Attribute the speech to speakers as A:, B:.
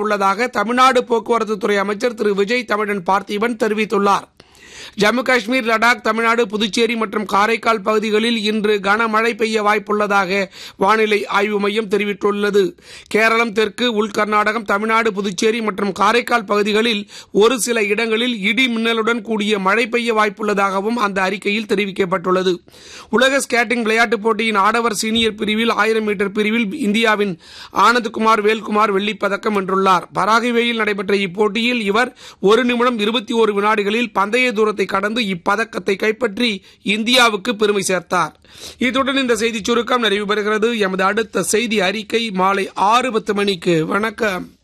A: உள்ளதாக தமிழ்நாடு போக்குவரத்து துறை அமைச்சர் திரு விஜய் தமிழன் பார்த்திபன் தெரிவித்துள்ளார் ஜம்மு காஷ்மீர் லடாக் தமிழ்நாடு புதுச்சேரி மற்றும் காரைக்கால் பகுதிகளில் இன்று கனமழை பெய்ய வாய்ப்புள்ளதாக வானிலை ஆய்வு மையம் தெரிவித்துள்ளது கேரளம் தெற்கு உள் கர்நாடகம் தமிழ்நாடு புதுச்சேரி மற்றும் காரைக்கால் பகுதிகளில் ஒரு சில இடங்களில் இடி மின்னலுடன் கூடிய மழை பெய்ய வாய்ப்புள்ளதாகவும் அந்த அறிக்கையில் தெரிவிக்கப்பட்டுள்ளது உலக ஸ்கேட்டிங் விளையாட்டுப் போட்டியின் ஆடவர் சீனியர் பிரிவில் ஆயிரம் மீட்டர் பிரிவில் இந்தியாவின் ஆனந்த்குமார் வேல்குமார் வெள்ளிப் பதக்கம் வென்றுள்ளார் பராகுவேயில் நடைபெற்ற இப்போட்டியில் இவர் ஒரு நிமிடம் இருபத்தி ஒரு வினாடிகளில் பந்தய தூரத்தை கடந்து இப்பதக்கத்தை கைப்பற்றி இந்தியாவுக்கு பெருமை சேர்த்தார் இத்துடன் இந்த செய்தி சுருக்கம் நிறைவு பெறுகிறது எமது அடுத்த செய்தி அறிக்கை மாலை ஆறு பத்து மணிக்கு வணக்கம்